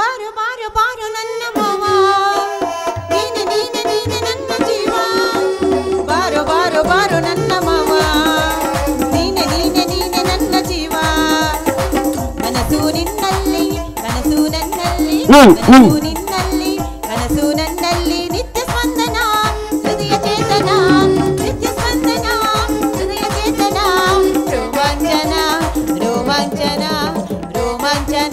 ಬಾರು ಬಾರು ಬಾರು ನನ್ನ ಮಾವ ನೀನೆ ನೀನೆ ನೀನೆ ನನ್ನ ಜೀವ ಬಾರು ಬಾರು ಬಾರು ನನ್ನ ಮಾವ ನೀನೆ ನೀನೆ ನೀನೆ ನನ್ನ ಜೀವ ಕನಸು ನಿನ್ನಲ್ಲಿ ಕನಸು ನನ್ನಲ್ಲಿ ಕನಸು ನಿನ್ನಲ್ಲಿ ಕನಸು ನನ್ನಲ್ಲಿ ನಿತ್ಯ ಸ್ಪಂದನ ಹೃದಯ ಚೇತನ ನಿತ್ಯ ಸ್ಪಂದನ ಹೃದಯ ಚೇತನ ರೋಮಾಂಚನ ರೋಮಾಂಚನ ರೋಮಾಂಚನ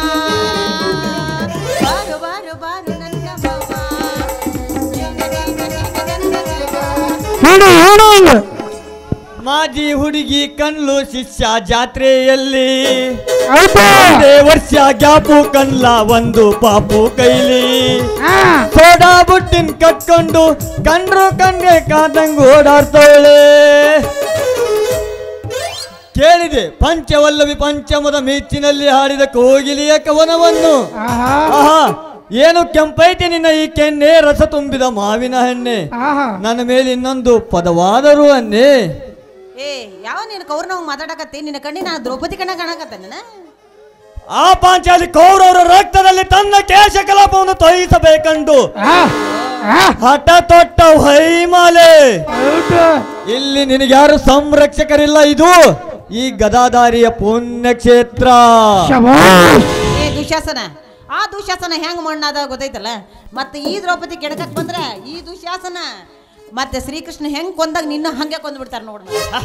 ಬಾರು ಬಾರು ಬಾರು ನನ್ನ ಮಾವ ನೀನೆ ನೀನೆ ನೀನೆ ನನ್ನ ಜೀವ ಹೇಳು ಹೇಳು ಮಾಜಿ ಹುಡುಗಿ ಕಣ್ಲು ಶಿಷ್ಯ ಜಾತ್ರೆಯಲ್ಲಿ ಆಯ್ತು ಒಂದೇ ವರ್ಷ ಗ್ಯಾಪು ಕಣ್ಲ ಒಂದು ಪಾಪು ಕೈಲಿ ಹಾ ಸೋಡಾ ಬುಟ್ಟಿನ್ ಕಟ್ಕೊಂಡು ಕಂಡ್ರು ಕಣ್ಗೆ ಕಾದಂಗ್ ಓಡಾಡ್ತಾಳೆ ಕೇಳಿದೆ ಪಂಚವಲ್ಲವಿ ಪಂಚಮದ ಮೀಚಿನಲ್ಲಿ ಹಾಡಿದ ಕೋಗಿಲಿಯ ಕವನವನ್ನು ಆಹಾ ಆಹಾ ಏನು ಕೆಂಪೈತೆ ನಿನ್ನ ಈ ಕೆನ್ನೆ ರಸ ತುಂಬಿದ ಮಾವಿನ ಹಣ್ಣೆ ಆಹಾ ನನ್ನ ಮೇಲೆ ಇನ್ನೊಂದು ಪದವಾದರೂ ಅನ್ನೆ ಏ ಯಾವ ನೀನು ಕೌರ್ನವ್ ಮಾತಾಡಕತ್ತಿ ನಿನ್ನ ಕಣ್ಣಿನ ದ್ರೌಪದಿ ಕಣ್ಣ ಕಾಣಕತ್ತ ನನ್ನ ಆ ಪಾಂಚಾಲಿ ಕೌರವರ ರಕ್ತದಲ್ಲಿ ತನ್ನ ಕೇಶ ಕಲಾಪವನ್ನು ತೊಯಿಸಬೇಕಂಡು ಆ ಆ ಹಠ ತೊಟ್ಟ ಹೈಮಾಲೆ ಹೌದು ಇಲ್ಲಿ ನಿನಗ್ಯಾರು ಸಂರಕ್ಷಕರಿಲ್ಲ ಇದು ಈ ಗದಾಧಾರಿಯ ಪುಣ್ಯಕ್ಷೇತ್ರ ಶಬಾಷ್ ಏ ದುಶಾಸನ ಆ ದುಶಾಸನ ಹೆಂಗ್ ಮಣ್ಣಾದ ಗೊತ್ತೈತಲ್ಲ ಮತ್ತೆ ಈ ದ್ರೌಪದಿ ಕೆಡಕಕ್ ಬಂದ್ರ ಈ ದುಶಾಸನ ಮತ್ತೆ ಶ್ರೀಕೃಷ್ಣ ಹೆಂಗ್ ಕೊಂದಾಗ ನಿನ್ನ ಹಂಗೆ ಕೊಂದ್ ಬಿಡ್ತಾರ ನೋಡ್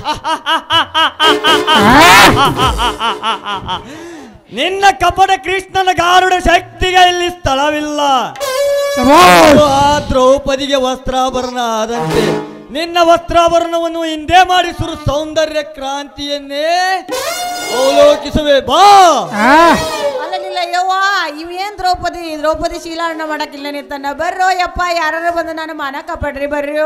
ನಿನ್ನ ಕಪಟ ಕೃಷ್ಣನ ಗಾರುಡ ಶಕ್ತಿಗೆ ಇಲ್ಲಿ ಸ್ಥಳವಿಲ್ಲ ಶಬಾಷ್ ಆ ದ್ರೌಪದಿಗೆ ವಸ್ತ್ರಾಭರಣ ಆದಂತೆ ನಿನ್ನ ವಸ್ತ್ರಾಭರಣವನ್ನು ಹಿಂದೆ ಮಾಡಿಸುರು ಸೌಂದರ್ಯ ಕ್ರಾಂತಿಯನ್ನೇ ಅವಲೋಕಿಸುವೆ ಬಾ ಆ ಅಲ್ಲಲಿಲ್ಲ ಯವ್ವ ಇವೇನ್ ದ್ರೌಪದಿ ದ್ರೌಪದಿ ಶೀಲಾರಣ ಮಾಡಕ್ಕಿಲ್ಲ ನಿಂತನ್ನ ಬರ್ರೋ ಯಪ್ಪ ಯಾರು ಬಂದು ನಾನು ಮಾನ ಕಾಪಾಡ್ರಿ ಬರ್ರೋ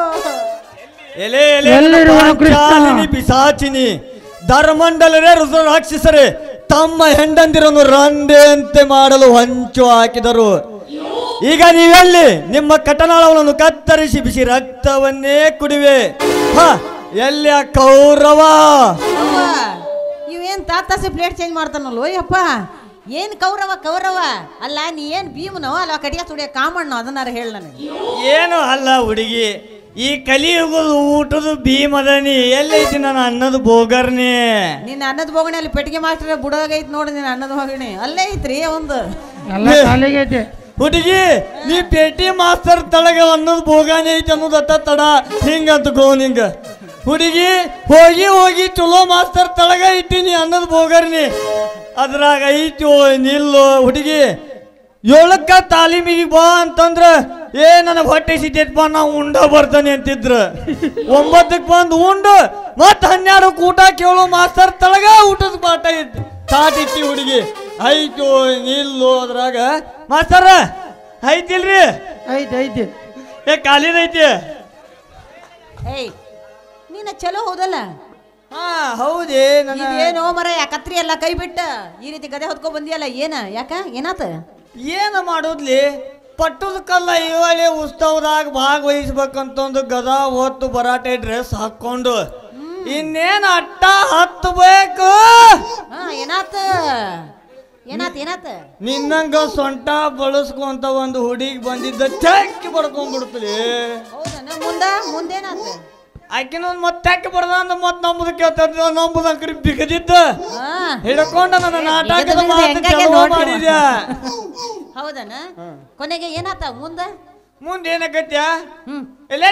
ಎಲೆ ಎಲೆ ಎಲ್ಲಿರುವನು ಕೃಷ್ಣ? ಪಾಂಚಾಲಿನಿ ಪಿಸಾಚಿನಿ ಧರ್ಮಂಡಲರೇ ರುದ್ರ ರಾಕ್ಷಸರೇ ತಮ್ಮ ಹೆಂಡಂದಿರನ್ನು ರಂಡೆಯಂತೆ ಮಾಡಲು ಹೊಂಚು ಹಾಕಿದರು ಈಗ ನೀವೆಲ್ಲಿ ನಿಮ್ಮ ಕಟನಾಳವನ್ನು ಕತ್ತರಿಸಿ ಬಿಸಿ ರಕ್ತವನ್ನೇ ಕುಡಿವೆ ಹ ಎಲ್ಲಿ ಆ ಕೌರವ ಅವ್ವ ಇವೇನ್ ತಾತಾಸಿ ಪ್ಲೇಟ್ ಚೇಂಜ್ ಮಾಡ್ತಾನಲ್ಲೋ ಯಪ್ಪ ಏನ್ ಕೌರವ ಕೌರವ ಅಲ್ಲ ನೀ ಏನ್ ಭೀಮನೋ ಅಲ್ಲ ಕಡಿಗೆ ಸುಡಿಯ ಕಾಮಣ್ಣು ಅದನ್ನಾರ ಹೇಳ ನನಗೆ ಏನು ಅಲ್ಲ ಹುಡುಗಿ ಈ ಕಲಿಯುಗದ ಊಟದ ಭೀಮದನಿ ಎಲ್ಲೈತಿ ನನ್ನ ಅನ್ನದ ಬೋಗರ್ನಿ ನಿನ್ನ ಅನ್ನದ ಬೋಗಣಿ ಅಲ್ಲಿ ಪೆಟ್ಟಿಗೆ ಮಾಸ್ಟರ್ ಬುಡಗೈತ್ ನೋಡಿ ನಿನ್ನ ಅನ್ನದ ಬೋಗಣಿ ಅಲ್ಲೇ ಐತ್ರಿ ಒಂದು ಎಲ್ಲ ಕಾಲಿಗೈತೆ ಹುಡುಗಿ ನೀ ಪೇಟಿ ಮಾಸ್ತರ್ ತಳಗ ಅನ್ನೋದು ಬೋಗಾನೆ ಐತಿ ಅನ್ನೋದತ್ತ ತಡ ಹಿಂಗಂತ ಗೋ ನಿಂಗ ಹುಡುಗಿ ಹೋಗಿ ಹೋಗಿ ಚಲೋ ಮಾಸ್ತರ್ ತಳಗ ಇಟ್ಟಿನಿ ಅನ್ನೋದು ಬೋಗರ್ನಿ ಅದ್ರಾಗ ಐತಿ ಓ ನಿಲ್ಲು ಹುಡುಗಿ ಏಳಕ್ಕ ತಾಲೀಮಿಗೆ ಬಾ ಅಂತಂದ್ರ ಏ ನನಗೆ ಹೊಟ್ಟೆ ಸಿದ್ದೈತಿ ನಾ ಉಂಡ ಬರ್ತಾನೆ ಅಂತಿದ್ರ ಒಂಬತ್ತಕ್ಕೆ ಬಂದು ಉಂಡು ಮತ್ ಹನ್ನೆರಡು ಊಟ ಕೇಳು ಮಾಸ್ತರ್ ತಳಗ ಊಟದ ಪಾಠ ಇತ್ತು ತಾಟ್ ಇಟ್ಟಿ ಹುಡುಗಿ ಐತು ನಿಲ್ಲು ಅದ್ರಾಗ ಮಾಸ್ತರ ಐತಿಲ್ರಿ ಐತೆ ಐತೆ ಏ ಖಾಲಿದೈತಿ ಏಯ್ ನೀನ ಚಲೋ ಹೌದಲ್ಲ ಹಾ ಹೌದೇ ನನ್ನ ಇದೇನೋ ಮರ ಕತ್ರಿ ಎಲ್ಲ ಕೈ ಬಿಟ್ಟ ಈ ರೀತಿ ಗದೆ ಹೊತ್ಕೊಂಡ್ ಬಂದಿಯಲ್ಲ ಏನ ಯಾಕ ಏನಾತ ಏನು ಮಾಡೋದ್ಲಿ ಪಟ್ಟದ ಕಲ್ಲ ಇವಳೆ ಉತ್ಸವದಾಗ ಭಾಗವಹಿಸ್ಬೇಕಂತಂದು ಗದಾ ಹೊತ್ತು ಬರಾಟೆ ಡ್ರೆಸ್ ಹಾಕೊಂಡು ಇನ್ನೇನು ಅಟ್ಟ ಹತ್ತಬೇಕು ಹಾ ಏನಾತ ಏನಾತ ಏನಾತ ನಿನ್ನಂಗ ಸೊಂಟ ಬಳಸ್ಕೊಂತ ಒಂದು ಹುಡುಗಿ ಬಂದಿದ್ದ ಚಕ್ಕಿ ಬಡ್ಕೊಂಡ್ಬಿಡ್ತಲಿ ಹೌದನ ಮುಂದ ಮುಂದೇನಾತ ಆಕಿನೊಂದು ಮತ್ತೆ ಯಾಕೆ ಬಡ್ದ ಅಂತ ಮತ್ತೆ ನಂಬುದು ಕೇಳ್ತದ ನಂಬುದ ಅಂಕರಿ ಬಿಗದಿದ್ದ ಹಾ ಹಿಡ್ಕೊಂಡ ನನ್ನ ನಾಟಕದ ಬಿಗದು ಮಾತು ಹೆಂಗಾಗೆ ಚಲೋ ನೋಡ್ರಿ ಮಾಡಿದ್ಯಾ ಹೌದನ ಕೊನೆಗೆ ಏನಾತ ಮುಂದ ಮುಂದೆ ಏನಕತ್ಯ ಹ್ಮ್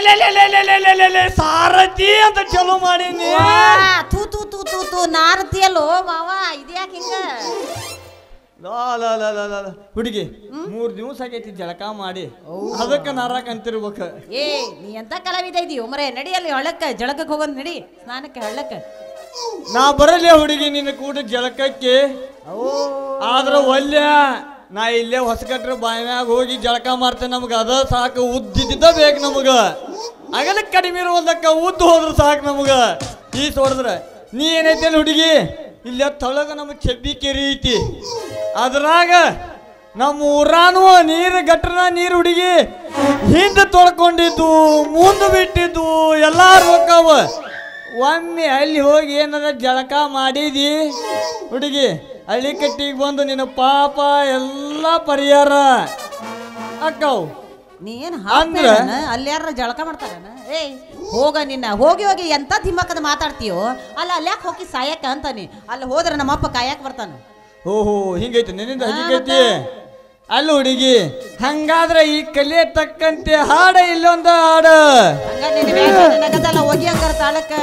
ಸಾರಥಿ ಅಂತ ಚಲೋ ಮಾಡೀನಿ ವಾ, ತೂ ತೂ ತೂ ತೂ ತೂ ನಾರತಿಯಲ್ಲೋ ಮಾವ ಇದ್ಯಾಕೆ ಹಿಂಗ ಲಾ, ಲಾ, ಲಾ, ಲಾ, ಲಾ, ಲಾ. ಹುಡುಗಿ ಮೂರ್ ದಿವಸ ಆಗೈತಿ ಜಳಕ ಮಾಡಿ ಅದಕ್ಕೆ ನಾರಾಕ ಅಂತಿರ್ಬೇಕು ಏ ನೀ ಎಂತ ಕಲಾವಿದ ಇದೀಯ ಮರೆ ನಡಿಯಲ್ಲಿ ಹಳ್ಳಕ್ಕ ಜಳಕಕ್ಕೆ ಹೋಗೋದ್ ನಡಿ ಸ್ನಾನಕ್ಕೆ ಹಳ್ಳಕ್ಕ ನಾ ಬರಲಿ ಹುಡುಗಿ ನಿನ್ನ ಕೂಡ ಜಳಕಕ್ಕೆ ಆದ್ರ ಒಲ್ಯ ನಾ ಇಲ್ಲೇ ಹೊಸಕಟ್ರ ಬಾಯ್ಮ್ಯಾಗ ಹೋಗಿ ಜಳಕ ಮಾಡ್ತೇನೆ ನಮ್ಗೆ ಅದ ಸಾಕು ಉದ್ದಿದ್ದ ಬೇಕು ನಮಗ ಅಗಲ ಕಡಿಮೆ ಇರುವುದಕ್ಕ ಉದ್ದು ಹೋದ್ರ ಸಾಕು ನಮಗ ಈ ಹೊಡೆದ್ರ ನೀ ಏನೈತಿ ಅಲ್ಲಿ ಹುಡುಗಿ ಇಲ್ಲೇ ತಳಗ ನಮ್ಮ ಚೆಬ್ಬಿ ಕೆರಿ ಐತಿ ಅದ್ರಾಗ ನಮ್ಮ ಊರಾನು ನೀರು ಗಟ್ರನ ನೀರು ಹುಡುಗಿ ಹಿಂದೆ ತೊಳ್ಕೊಂಡಿದ್ದು ಮುಂದೆ ಬಿಟ್ಟಿದ್ದು ಎಲ್ಲಾರು ಹೋಗ್ತಾವ ಒಮ್ಮೆ ಅಲ್ಲಿ ಹೋಗಿ ಏನದ ಜಳಕ ಮಾಡಿದಿ ಹುಡುಗಿ ಹಳ್ಳಿಕಟ್ಟಿಗೆ ಬಂದು ನಿನ್ನ ಪಾಪ ಎಲ್ಲ ಪರಿಹಾರ ಅಕ್ಕವ್ ನೀ ಏನ್ ಅಂದ್ರ? ಅಲ್ಲಿ ಯಾರ ಜಳಕ ಮಾಡ್ತಾರನ ಏಯ್ ಹೋಗ ನಿನ್ನ ಹೋಗಿ ಹೋಗಿ ಎಂತ ದಿಮ್ಮಕ್ಕದ ಮಾತಾಡ್ತೀಯೋ ಅಲ್ಲ ಅಲ್ಲಿ ಯಾಕೆ ಹೋಗಿ ಸಾಯಕ ಅಂತಾನೆ ಅಲ್ಲಿ ಹೋದ್ರೆ ನಮ್ಮಪ್ಪ ಕಾಯಕ್ ಬರ್ತಾನ ಓಹೋ ಹಿಂಗೈತಿ ನಿನ್ನಿಂದ ಹಾ, ಹಿಂಗೈತಿ ಅಲ್ಲ ಹುಡುಗಿ ಹಂಗಾದ್ರೆ ಈ ಕಲಿಯ ತಕ್ಕಂತೆ ಹಾಡ ಇಲ್ಲೊಂದು ಹಾಡು ಹಂಗ ನಿನ್ನ ಬ್ಯಾಡ ನನಗದಲ್ಲ ಹೋಗಿ ಹಂಗಾರ ತಾಳಕ್ಕ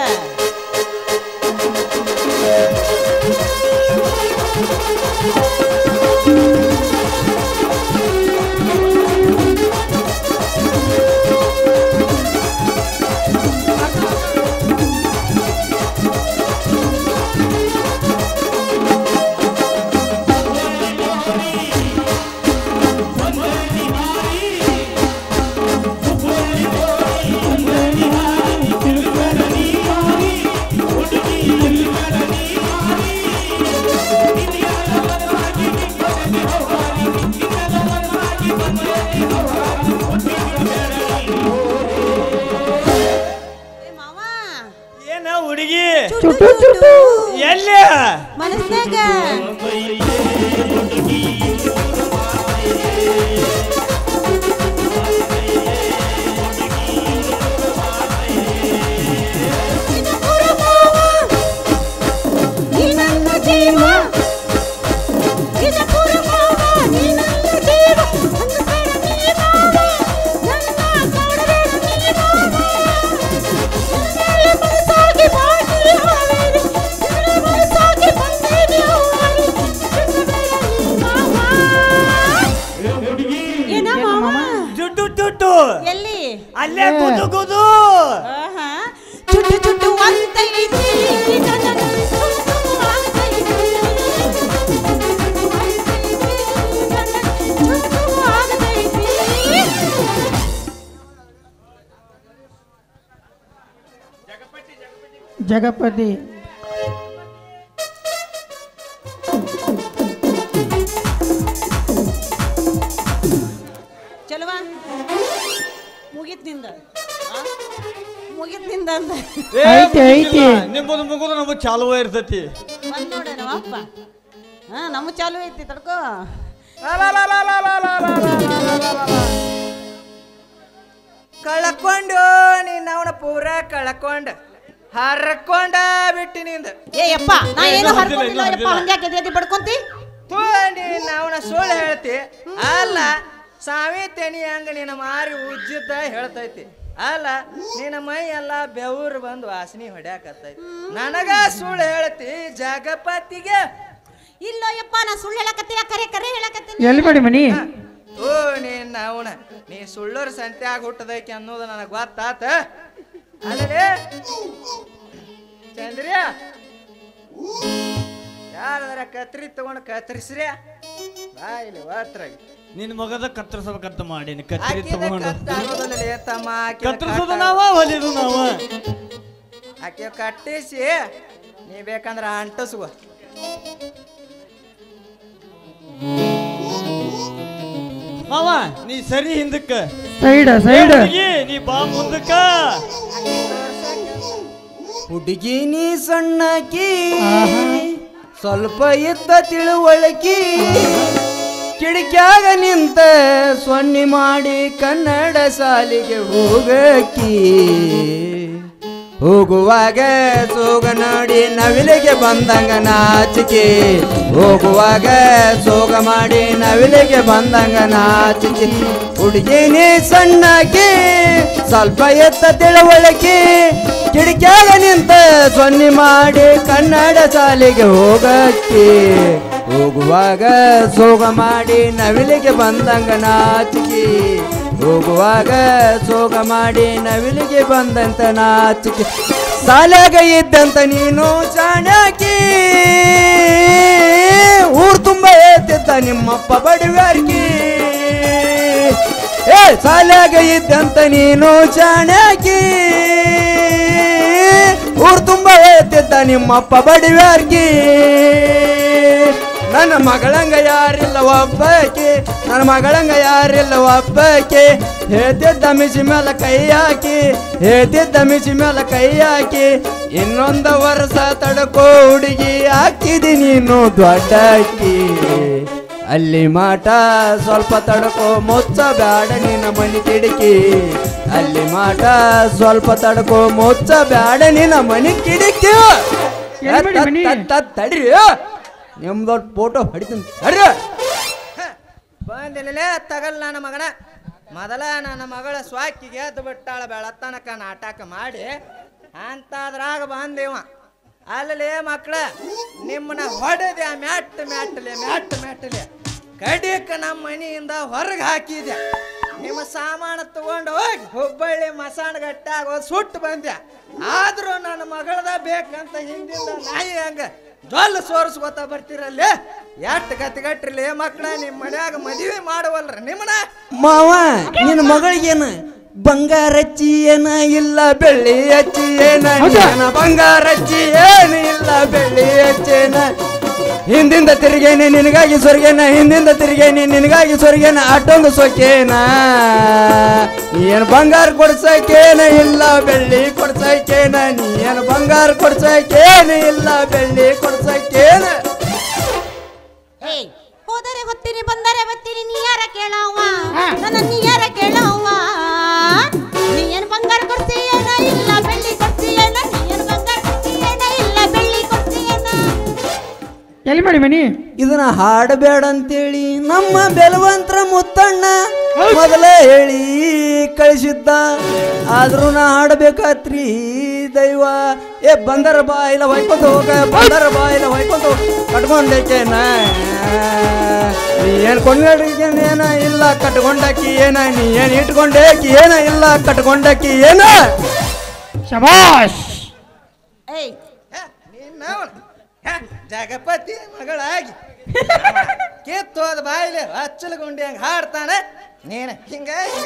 ಏ ಮಾವ ಏನ ಹುಡುಗಿ ಚುಟ್ಟು ಚುಟ್ಟು ಎಲ್ಲಿ ಮನಸ್ನಾಗ ಏನ ಮಾವ ಜುಟ್ಟು ಜುಟ್ಟು ಎಲ್ಲಿ ಅಲ್ಲೇ ಕೂತು ಕೂತು ಆಹಾ. ಚುಟ್ಟು ಚುಟ್ಟು ಅಂತೈತಿ ನನ್ನ ಚುಟ್ಟು ಆಗತೈತಿ. ನನ್ನ ಚುಟ್ಟು ಆಗತೈತಿ. ಜಗಪತಿ ಚಲವಾ ಮುಗಿತ್ ನಿಂದ ಆ? ಮುಗಿತ್ ನಿಂದ ಅಂದ ಏ, ಐತಿ, ಐತಿ. ನಿಮ್ಮದು ಮುಗುದು ನಮಗೆ ಚಾಲುವ ಇರ್ತೈತಿ ಬಂದ್ ನೋಡ ನಮ್ಮ ಅಪ್ಪ ಹಾ ನಮ್ಮ ಚಾಲು ಐತಿ ತಡ್ಕೋ ಕಳ್ಕೊಂಡು ನೀನ್ ಅವನ ಪೂರ ಕಳ್ಕೊಂಡ ಹರ್ಕೊಂಡ ಬಿಟ್ಟಿ ನಿಂದ ಏ ಯಪ್ಪ ನಾ ಏನು ಇನ್ನೂ ಹರ್ದಿಲ್ಲ, ಹರ್ಕೊಂಡಿಲ್ಲ ಇನ್ನೂ ಯಪ್ಪ ಹರ್ದಿಲ್ಲ. ಹಂಗ್ಯಾಕೆ ಎದೆ ಬಡ್ಕೊಂತಿ ಥೂ ನೀನ್ ಅವನ ಸುಳ್ಳು ಹೇಳ್ತಿ ಅಲ್ಲ ಸಾವಿ ತೆನಿ ಹಂಗ ನಿನ್ನ ಮಾರಿ ಉಜ್ಜಿದ್ದ ಹೇಳ್ತೈತಿ ಅಲ್ಲ ನಿನ್ನ ಮೈ ಎಲ್ಲ ಬೆವರು ಬಂದು ವಾಸನಿ ಹೊಡ್ಯಾಕತ್ತೈತಿ ನನಗ ಸುಳ್ಳು ಹೇಳ್ತಿ ಜಗಪತಿಗೆ ಇಲ್ಲ ಯಪ್ಪ ನಾ ಸುಳ್ಳು ಹೇಳಕತ್ತೀಯ ಕರೆ ಕರೆ ಹೇಳಕತ್ತೀನಿ ಎಲ್ಲಿ ಮಾಡಿ ಮನಿ ಓ ನೀನ್ ಅವನ ನೀ ಸುಳ್ಳೋರ್ ಸಂತ್ಯಾಗ ಹುಟ್ಟದೈತಿ ಅನ್ನೋದು ನನಗೆ ಗೊತ್ತಾತ ಅಲ್ಲೇ ಚಂದ್ರಿಯ ಯಾರದಾರ ಕತ್ರಿ ತಗೊಂಡು ಕತ್ತರಿಸ್ರಿ ಬಾ ಇಲ್ಲಿ ಒತ್ರಾಗಿ ನಿನ್ನ ಮಗದ ಕತ್ತರಿಸ್ಬೇಕಂತ ಮಾಡೀನಿ ಕತ್ತರಿ ಆಕಿದ ತಗೊಂಡು ಕತ್ತಾಗೋದಲ್ಲ ತಮ್ಮ ಆಕಿನ ಕತ್ತರಿಸೋದು ಕಟ್ಟ- ನಾವ ಹೊಲಿದು ನಾವ ಆಕೆ ಕಟ್ಟಿಸಿ ನೀ ಬೇಕಂದ್ರ ಅಂಟಸುವ ಮಾವ ನೀ ಸರಿ ಹಿಂದಕ್ಕ ಸೈಡ್ ಸೈಡ್ ಹುಡುಗಿ, ನೀ ಬಾ ಮುಂದಕ್ಕ ಹುಡುಗಿ ನೀ ಸಣ್ಣಕಿ ಆಹಾ. ಸ್ವಲ್ಪ ಇದ್ದ ತಿಳುವಳಿಕಿ ಕಿಡಿಕ್ಯಾಗ ನಿಂತ ಸೊನ್ನೆ ಮಾಡಿ ಕನ್ನಡ ಶಾಲಿಗೆ ಹೋಗಕಿ ಹೋಗುವಾಗ ಸೋಗ ನೋಡಿ ನವಿಲಿಗೆ ಬಂದಂಗ ನಾಚಿಕೆ ಹೋಗುವಾಗ ಸೋಗ ಮಾಡಿ ನವಿಲಿಗೆ ಬಂದಂಗ ನಾಚಿಕೆ ಹುಡುಗಿ ನೀ ಸಣ್ಣಕಿ ಸ್ವಲ್ಪ ಎತ್ತ ತಿಳುವಳಿಕೆ ಕಿಡಿಕ್ಯಾಗ ನಿಂತ ಸೊನ್ನೆ ಮಾಡಿ ಕನ್ನಡ ಶಾಲೆಗೆ ಹೋಗಕ್ಕೆ ಹೋಗುವಾಗ ಸೋಗ ಮಾಡಿ ನವಿಲಿಗೆ ಬಂದಂಗ ನಾಚಿಕೆ ಹೋಗುವಾಗ ಸೋಗ ಮಾಡಿ ನವಿಲಿಗೆ ಬಂದಂತ ನಾಚಿಕೆ ಸಾಲಾಗ ಇದ್ದಂತ ನೀನು ಚಾಣಕಿ ಊರ್ ತುಂಬ ಏತಿದ್ದ ನಿಮ್ಮಪ್ಪ ಬಡಿವಾರ್ಕಿ ಏ ಸಾಲಾಗ ಇದ್ದಂತ ನೀನು ಚಾಣಕಿ ಊರ್ ತುಂಬ ಏತಿದ್ದ ನಿಮ್ಮಪ್ಪ ಬಡಿವಾರ್ಕಿ ನನ್ನ ಮಗಳಂಗ ಯಾರಿಲ್ಲ ಒಬ್ಬಾಕಿ ನನ್ನ ಮಗಳಂಗ ಯಾರಿಲ್ಲ ಒಬ್ಬಾಕಿ ಹೇಳ್ತಿದ್ದ ಮಿಸಿ ಮೇಲೆ ಕೈ ಹಾಕಿ ಹೇಳ್ತಿದ್ದ ಮಿಸಿ ಮೇಲೆ ಕೈ ಹಾಕಿ ಇನ್ನೊಂದು ವರ್ಷ ತಡ್ಕೋ ಹುಡುಗಿ ಹಾಕಿದಿ ನೀನು ದೊಡ್ಡ ಅಕ್ಕಿ ಅಲ್ಲಿ ಮಾಟ ಸ್ವಲ್ಪ ತಡ್ಕೋ ಮುಚ್ಚ ಬ್ಯಾಡ ನಿನ್ನ ಮನಿ ಕಿಟಕಿ ಅಲ್ಲಿ ಮಾಟ ಸ್ವಲ್ಪ ತಡ್ಕೋ ಮುಚ್ಚ ಬ್ಯಾಡ ನಿನ್ನ ಮನಿ ಕಿಟಕಿ ಎಲ್ಲಿ ಬಿಡಿ ಮನಿ? ತತ್ ತತ್ ತಡ್ರಿ ನಿಮ್ದೊಟ್ಟು ಫೋಟೋ ಹೊಡಿತೀನಿ ತಡ್ರಿ ಬಂದಿಲ್ಲಲೇ ತಗಲ್ ನನ್ನ ಮಗನ ಮೊದಲ ನನ್ನ ಮಗಳ ಸ್ವಾಕಿಗೆ ಎದ್ದು ಬಿಟ್ಟಾಳ ಬೆಳತನಕ ನಾಟಕ ಮಾಡಿ ಅಂತಾದ್ರಾಗ ಬಂದೇವ ಅಲ್ಲಲೇ ಮಕ್ಕಳ ನಿಮ್ಮನ್ನ ಹೊಡೆದೆ ಮ್ಯಾಟ್ ಮ್ಯಾಟ್ಲೆ ಮ್ಯಾಟ್ ಮ್ಯಾಟ್ಲೆ ಕಡಿಕ ನಮ್ಮ ಮನೆಯಿಂದ ಹೊರಗೆ ಹಾಕಿದೆ ನಿಮ್ಮ ಸಾಮಾನು ತಗೊಂಡು ಹೋಗಿ ಹುಬ್ಬಳ್ಳಿ ಮಸಾಣಗಟ್ಟಾಗ ಹೋಗಿ ಸುಟ್ಟು ಬಂದೆ ಆದ್ರೂ ನನ್ನ ಮಗಳದ ಬೇಕಂತ ಹಿಂದಿಂದ ನಾಯಿ ಹಂಗ ಜೊಲ್ಲ ಸೋರಿಸ್ಕೊತ ಬರ್ತಿರಲ್ಲೇ ಎಷ್ಟ್ ಗತಿಗಟ್ರಿಲಿ ಮಕ್ಕಳ ನಿಮ್ಮ ಮನ್ಯಾಗ ಮದುವೆ ಮಾಡುವಲ್ರ ನಿಮ್ಮನ ಮಾವ ನಿನ್ನ ಮಗಳಿಗೇನು ಬಂಗಾರ ಹಚ್ಚಿ ಏನ ಇಲ್ಲ ಬೆಳ್ಳಿ ಹಚ್ಚಿ ಏನ ಹೌದಾ? ನೀನ ಬಂಗಾರ ಹಚ್ಚಿ ಏನು ಇಲ್ಲ ಬೆಳ್ಳಿ ಹಚ್ಚೇನ ಹಿಂದಿಂದ ತಿರುಗೇನೆ ನಿನಗಾಗಿ ಸೊರ್ಗೇನ ಹಿಂದಿಂದ ತಿರುಗೇನೆ ನಿನಗಾಗಿ ಸೊರ್ಗೇನ ಅಷ್ಟೊಂದು ಸೊಕ್ಕೇನ ನೀ ಏನು ಬಂಗಾರ ಕೊಡ್ಸಕ್ಕೇನ ಇಲ್ಲ ಬೆಳ್ಳಿ ಕೊಡ್ಸಕ್ಕೇನ ನೀ ಏನು ಬಂಗಾರ ಕೊಡ್ಸಕ್ಕೇನ ಇಲ್ಲ ಬೆಳ್ಳಿ ಕೊಡ್ಸಕ್ಕೇನ ಏಯ್ ಹೋದರೆ ಹೊತ್ತೀನಿ ಬಂದರೆ ಬತ್ತೀನಿ ನೀ ಯಾರ ಕೇಳವ್ವ ನನ್ನ ನೀ ಯಾರ ಕೇಳವ್ವ ನೀ ಏನ್ ಬಂಗಾರ ಕೊಡ್ತೀಯನ ಇಲ್ಲ ಬೆಳ್ಳಿ ಕೊಡ್ತೀಯನ ನೀ ಏನ್ ಬಂಗಾರ ಕೊಡ್ತೀಯನ ಇಲ್ಲ ಬೆಳ್ಳಿ ಕೊಡ್ತೀಯನ ಎಲ್ಲಿ ಮಾಡಿ ಮನಿ ಇದನ್ನ ಹಾಡಬೇಡ ಅಂತೇಳಿ ನಮ್ಮ ಬೆಲವಂತ್ರ ಮುತ್ತಣ್ಣ ಮೊದಲೇ ಹೇಳಿ ಕಳಿಸಿದ್ದ ಆದ್ರೂ ನಾ ಹಾಡಬೇಕಾತ್ರಿ ದೈವ ಏ ಬಂದರ ಬಾ ಇಲ್ಲ ಹೊಯ್ಕೊಂತ ಹೋಗ ಬಂದರ ಬಾ ಇಲ್ಲ ಹೊಯ್ಕೊಂತ ಹೋಗ ಕಟ್ಕೊಂಡೇಕೇನ ನೀ ಏನ್ ಕೊಂಡ್ಗೇನ ಇಲ್ಲ ಕಟ್ಕೊಂಡಾಕಿ ಏನ ನೀ ಏನ್ ಇಟ್ಕೊಂಡೇಕಿ ಏನ ಇಲ್ಲ ಕಟ್ಕೊಂಡಾಕಿ ಏನ ಶಬಾಷ್ ಏಯ್ ಹೇ, ನಿನ್ನ ಅವ್ನ. ಹೇ, ಜಗಪತಿ ಮಗಳಾಗಿ ಕಿತ್ತೋದ ಬಾಯಿಲೆ ಹಚ್ಚಲ ಗುಂಡಿ ಹಂಗ ಹಾಡ್ತಾನೆ ನೀನು ಹಿಂಗ ಹಿಂಗ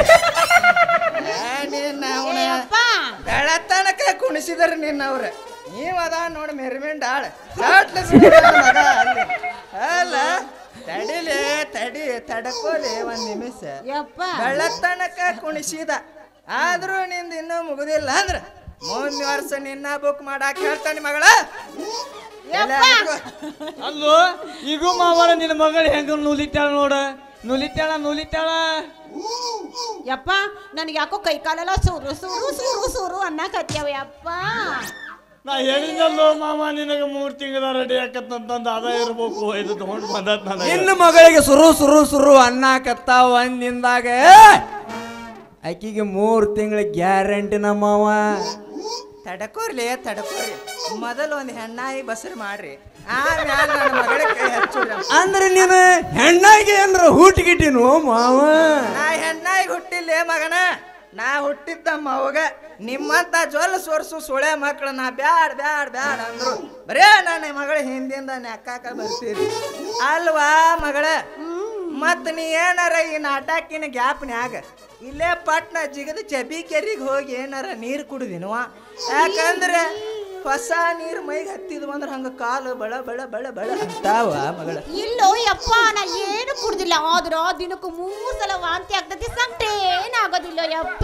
ನಿನ್ನ ಅವನ ಏ ಅಪ್ಪ ಬೆಳತನಕ ಕುಣಿಸಿದ್ರ ನಿನ್ನವ್ರ ನೀವ್ ಅದ ನೋಡಿ ಮೆರ್ಮಿಂಡ್ ಆಳ ಸಾಟ್ಲ ಸಿಕ್ಕಿದ ಮಗ ಅಲ್ಲಿ ಅಲ್ಲ ತಡಿಲೆ ತಡಿ ತಡ್ಕೋಲೆ ಒಂದ್ ನಿಮಿಷ ಯಪ್ಪ ಬೆಳತನಕ ಕುಣಿಸಿದ ಆದ್ರೂ ನಿಂದ ಇನ್ನೂ ಮುಗುದಿಲ್ಲ ಅಂದ್ರ ಮುಂದಿನ ವರ್ಷ ನಿನ್ನ ಬುಕ್ ಮಾಡಾಕ ಹೇಳ್ತಾನೆ ಮಗಳ ಎಲ್ಲ ಯಪ್ಪ. ಹಿಡ್ಕೊ. ಅಲ್ಲೋ ಈಗೂ ಮಾವರ ನಿನ್ನ ಮಗಳು ಹೆಂಗ ನುಲಿತಾಳ ನೋಡ ನುಲಿತಾಳ ನುಲಿತಾಳ ಯಪ್ಪ ನನಗೆ ಯಾಕೋ ಕೈ ಕಾಲೆಲ್ಲ ಸೂರು ಸೂರು ಸೂರು ಸೂರು ಅನ್ನಕತ್ಯಾವ ಯಪ್ಪ ನಾ ಹೇಳಿದಲ್ಲೋ ಮಾವ ನಿನಗೆ ಮೂರ್ ತಿಂಗಳ ರೆಡಿ ಆಕತ್ತಂತಂದ ಅದ ಇರ್ಬೇಕು ಇದು ತಗೊಂಡು ಬಂದತ್ ನನಗೆ ನಿನ್ನ ಮಗಳಿಗೆ ಸುರು ಸುರು ಸುರು ಅನ್ನಕತ್ತ ಒಂದಿಂದಾಗ ಆಕಿಗೆ ಮೂರು ತಿಂಗಳ ಗ್ಯಾರಂಟಿ ನಮ್ಮವ ತಡಕೋರ್ಲಿ ತಡಕೋರಿ ಮೊದಲು ಒಂದು ಹೆಣ್ಣಾಯಿ ಬಸರು ಮಾಡ್ರಿ ಆಮ್ಯಾಲ ನನ್ನ ಮಗಳ ಕೈ ಹಚ್ಚುರಿ ಅಂದ್ರೆ ನೀನು ಹೆಣ್ಣಾಗಿ ಏನ್ರ ಹೂಟಿಗಿಟ್ಟಿನು ಮಾವ ನಾ ಹೆಣ್ಣಾಗಿ ಹುಟ್ಟಿಲ್ಲೇ ಮಗನ ನಾ ಹುಟ್ಟಿದ್ದ ಮವಾಗ ನಿಮ್ಮಂತ ಜೊಲ್ ಸೋರ್ಸು ಸುಳೆ ಮಕ್ಳು ನಾ ಬ್ಯಾಡ್ ಬ್ಯಾಡ್ ಬ್ಯಾಡ್ ಅಂದ್ರು ಬರೇ ನನ್ನ ಮಗಳ ಹಿಂದಿಂದ ನೆಕ್ಕಾಕ ಬರ್ತೀರಿ ಅಲ್ವಾ ಮಗಳ ಮತ್ ನೀ ಏನಾರ ಈ ನಾಟಕಿನ ಗ್ಯಾಪ್ನ್ಯಾಗ ಇಲ್ಲೇ ಪಟ್ನ ಜಿಗದ ಚಬಿ ಕೆರಿಗೆ ಹೋಗಿ ಏನಾರ ನೀರು ಕುಡ್ದಿನವ ಯಾಕಂದ್ರೆ ಹೊಸ ನೀರು ಮೈಗೆ ಹತ್ತಿದ್ವು ಅಂದ್ರೆ ಹಂಗ ಕಾಲು ಬಳ ಬಳ ಬಳ ಬಳ ಅಂತಾವ ಮಗಳ ಇಲ್ಲೋ ಯಪ್ಪ ನಾ ಏನು ಕುಡ್ದಿಲ್ಲ ಆದ್ರ ದಿನಕ್ಕೂ ಮೂರ್ ಸಲ ವಾಂತಿ ಆಗ್ತತಿ ಸಂಕಟ ಏನಾಗೋದಿಲ್ಲ ಯಪ್ಪ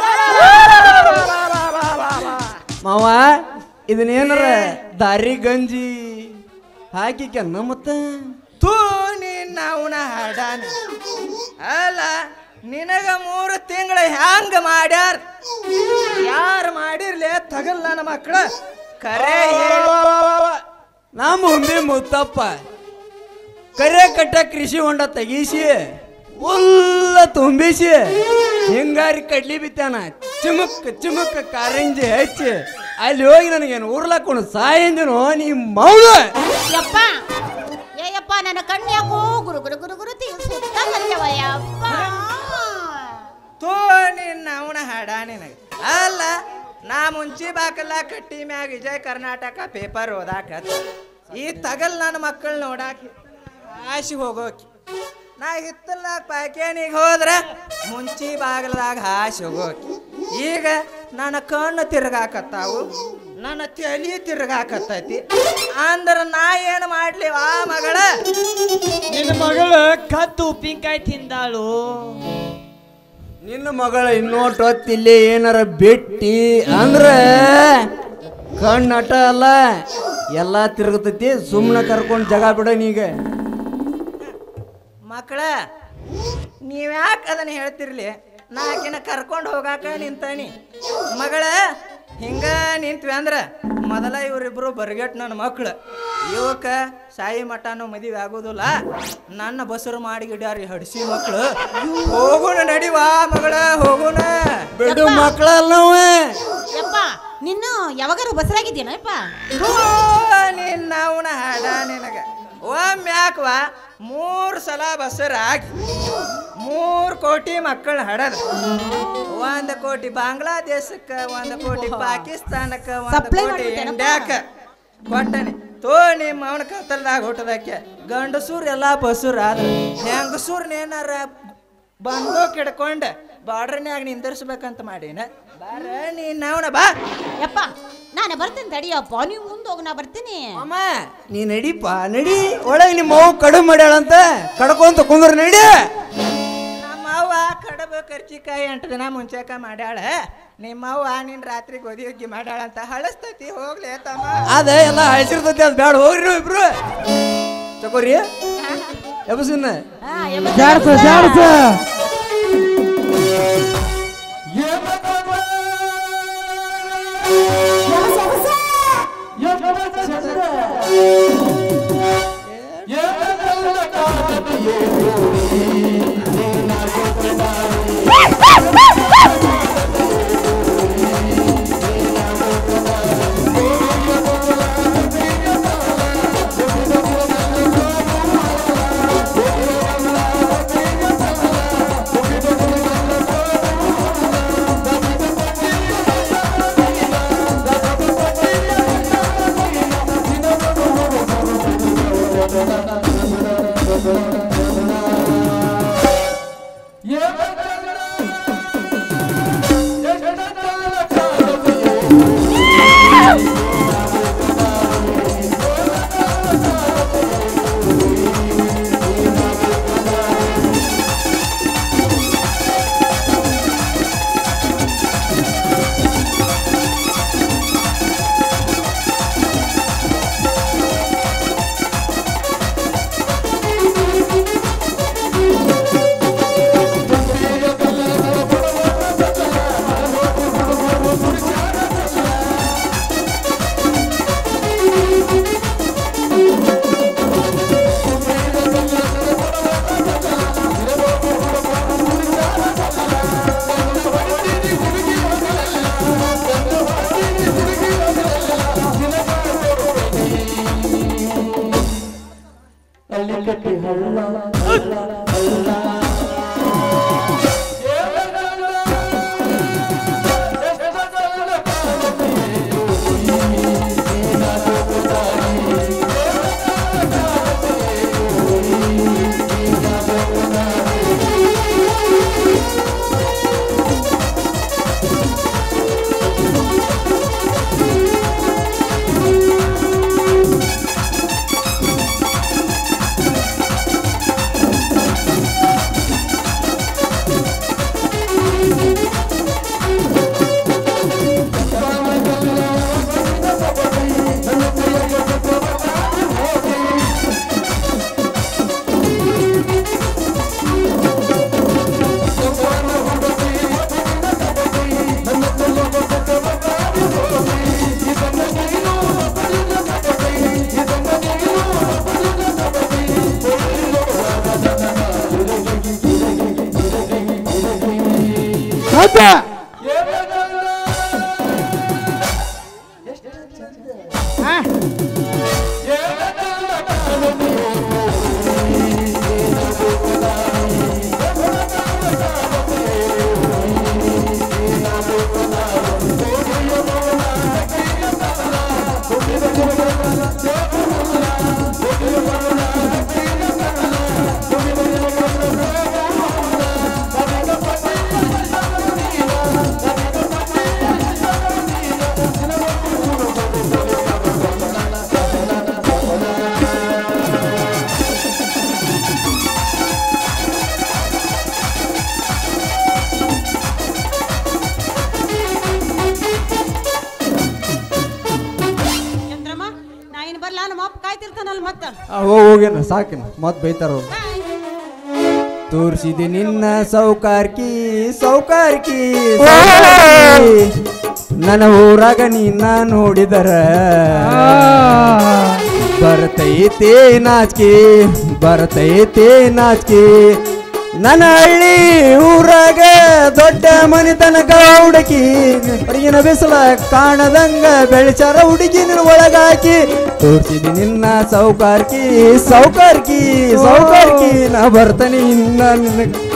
ಮಾವ ಇದನ್ನೇನಾರ ದಾರಿ ಗಂಜಿ ಹಾಕಿ ಕೆನ್ನ ಮತ್ತ ತೂ ನಿನ್ನ ಅವನ ಹಾಡಾನ ಅಲ್ಲ ನಿನಗ ಮೂರು ತಿಂಗಳ ಹ್ಯಾಂಗ ಮಾಡ್ಯಾರ ಯಾರು ಮಾಡಿರ್ಲಿ ತಗಲ್ ನನ್ನ ಮಕ್ಕಳ ಕರೆ ಹೇಳು ನಮ್ಮ ಹುಂಬಿ ಮುತ್ತಪ್ಪ ಕರೆ ಕಟ್ಟ ಕೃಷಿ ಹೊಂಡ ತೆಗೀಸಿ ಫುಲ್ಲ ತುಂಬಿಸಿ ಹಿಂಗಾರಿ ಕಡ್ಲಿ ಬಿತ್ತಾನ ಚಿಮುಕ್ ಚಿಮುಕ್ ಕಾರಂಜಿ ಹಚ್ಚಿ ಅಲ್ಲಿ ಹೋಗಿ ನನಗೇನು ಉರ್ಲಾಕೊಂಡು ಸಾಯಂದಿನೋ ನೀ ಮೌನ ಯಪ್ಪ ಏ ಯಪ್ಪ ನನ್ನ ಕಣ್ಯಾಕೋ ಗುರು ಗುರು ಗುರು ಗುರು ತಿ ಸುತ್ತ ಕಲ್ಯವ ಯಪ್ಪ ತೂ ನಿನ್ನ ಅವನ ಹಾಡ ನಿನಗ ಅಲ್ಲ ನಾ ಮುಂಚಿ ಬಾಕಲ್ಲ ಕಟ್ಟಿ ಮ್ಯಾಗ ವಿಜಯ ಕರ್ನಾಟಕ ಪೇಪರ್ ಓದಾಕತ್ತ ಈ ತಗಲ್ ನನ್ನ ಮಕ್ಕಳು ನೋಡಾಕಿ ಆಶಿ ಹೋಗೋಕಿ ನಾ ಹಿತ್ತಲ್ದಾಗ ಪ್ಯಾಕೇನಿಗೆ ಹೋದ್ರ ಮುಂಚಿ ಬಾಗಲದಾಗ ಹಾಸಿ ಹೋಗೋಕಿ ಈಗ ನನ್ನ ಕಣ್ಣು ತಿರುಗಾಕತ್ತಾವು ನನ್ನ ತಲಿ ತಿರ್ಗಾಕತ್ತೈತಿ ಅಂದ್ರ ನಾ ಏನು ಮಾಡ್ಲಿ ಆ ಮಗಳ ನಿನ್ನ ಮಗಳು ಕತ್ತು ಉಪ್ಪಿನಕಾಯಿ ತಿಂದಾಳು ನಿನ್ನ ಮಗಳ ಇನ್ನೋಟ್ ಹೊತ್ತಿಲ್ಲಿ ಏನಾರ ಬಿಟ್ಟಿ ಅಂದ್ರ ಕಣ್ಣಟ ಅಲ್ಲ ಎಲ್ಲ ತಿರುಗತೈತಿ ಸುಮ್ಮನೆ ಕರ್ಕೊಂಡು ಜಗ ಬಿಡ ನೀಗ ಮಕ್ಕಳ ನೀವ್ಯಾಕೆ ಅದನ್ನ ಹೇಳ್ತಿರ್ಲಿ ನಾ ಆಕಿನ ಕರ್ಕೊಂಡು ಹೋಗಾಕ ನಿಂತಾನಿ ಮಗಳ ಹಿಂಗ ನಿಂತ್ವಿ ಅಂದ್ರ ಮೊದಲ ಇವರಿಬ್ರು ಬರ್ಗೆಟ್ ನನ್ನ ಮಕ್ಳು ಇವಕ್ಕ ಸಾಯಿ ಮಠನೂ ಮದುವೆ ಆಗೋದಿಲ್ಲ ನನ್ನ ಬಸರು ಮಾಡಿ ಗಿಡ್ಯಾರಿ ಹಡ್ಸಿ ಮಕ್ಳು ಹೋಗೋಣ ನಡಿವಾ ಮಗಳ ಹೋಗೋಣ ಬಿಡು ಮಕ್ಕಳಲ್ಲ ನಾವೇ ಯಪ್ಪ ನಿನ್ನು ಯಾವಾಗಾರು ಬಸರಾಗಿದ್ದೇನಪ್ಪ ಹೋ, ನಿನ್ನ ಅವನ ಹಾಡ ನಿನಗ ಒಮ್ಮೆ ಯಾಕವಾ ಮೂರು ಸಲ ಬಸರ್ ಹಾಕಿ ಮೂರು ಕೋಟಿ ಮಕ್ಕಳು ಹಡದ ಒಂದು ಕೋಟಿ ಬಾಂಗ್ಲಾದೇಶಕ್ಕೆ ಒಂದು ಕೋಟಿ ಪಾಕಿಸ್ತಾನಕ್ಕೆ ಒಂದು Supply ಕೋಟಿ ಮಾಡ್ಬಿಟ್ಟೇನಪ್ಪ? ಇಂಡ್ಯಾಕ ಕೊಟ್ಟನೆ ತೋ ನಿಮ್ಮ ಅವನ ಕತ್ತಲ್ದಾಗ ಹುಟ್ಟದಕ್ಕೆ ಗಂಡಸೂರ್ ಎಲ್ಲ ಬಸೂರ್ ಆದ್ರ ಹೆಂಗಸೂರ್ನ ಏನಾರ ಬಂದು ಕಿಡ್ಕೊಂಡೆ ಬಾರ್ಡ್ರನ್ಯಾಗ ನಿಂದಿರ್ಸ್ಬೇಕಂತ ಮಾಡೀನ ಬಾರ ನೀನ್ ಅವನ ಬಾ ಯಪ್ಪ ನಾನು ಬರ್ತೀನಿ ತಡಿಯಪ್ಪ ನೀವು ಮುಂದೆ ಹೋಗಿ ನಾ ಬರ್ತೀನಿ ಅಮ್ಮ ನೀ ನಡಿಪ ನಡಿ ಒಳಗೆ ನಿಮ್ಮ ಅವ್ವ ಕಡು ಮಾಡ್ಯಾಳಂತ ಕಡ್ಕೊಂತ ಕುಂದ್ರ ನಡಿ ನಮ್ಮ ಅವ್ವ ಕಡಬ ಕರ್ಚಿಕಾಯಿ ಎಂಟು ದಿನ ಮುಂಚೆಕ ಮಾಡ್ಯಾಳ ನಿಮ್ಮ ಅವ್ವ ನಿನ್ ರಾತ್ರಿ ಗೋಧಿ ಹುಗ್ಗಿ ಮಾಡ್ಯಾಳ ಅಂತ ಹಳಸ್ತೈತಿ ಹೋಗ್ಲಿ ತಮ್ಮ ಅದ ಎಲ್ಲ ಹಸಿರ್ತೈತಿ ಅದು ಬ್ಯಾಡ ಹೋಗ್ರಿ ನೀವು ಇಬ್ರು ಚಕೋರಿ ಎಬಸಿನ ಹಾ, ಯಪ್ಪ, ಜಾಡ್ಸ ಜಾಡ್ಸ ಹೌದ ಹಾ ¡Vamos! ಹೋಗೇನ ಸಾಕಿನ ಮತ್ ಬೈತಾರ ಅವ್ರು ತೋರಿಸಿದೆ ನಿನ್ನ ಸೌಕಾರ್ಕಿ ಸೌಕಾರ್ಕಿ ಸೌಕಾರ್ಕಿ. ನನ್ನ ಊರಾಗ ನಿನ್ನ ನೋಡಿದರ ಬರ್ತೈತೆ ನಾಚಿಕೆ ಬರ್ತೈತೆ ನಾಚಿಕೆ ನನ್ನ ಹಳ್ಳಿ ಊರಾಗ ದೊಡ್ಡ ಮನೆತನ ಹುಡುಕಿ ಹೊರಗಿನ ಬಿಸಿಲ ಕಾಣದಂಗ ಬೆಳೆಚಾರ ಹುಡುಗಿ ನಿನ್ನ ಒಳಗಾಕಿ ತೋರ್ಸಿದಿ ನಿನ್ನ ಸೌಕಾರ್ಕಿ ಸೌಕಾರ್ಕಿ ಸೌಕಾರ್ಕಿ ನಾ ಬರ್ತಾನೆ ಇನ್ನ ನಿನ್ನ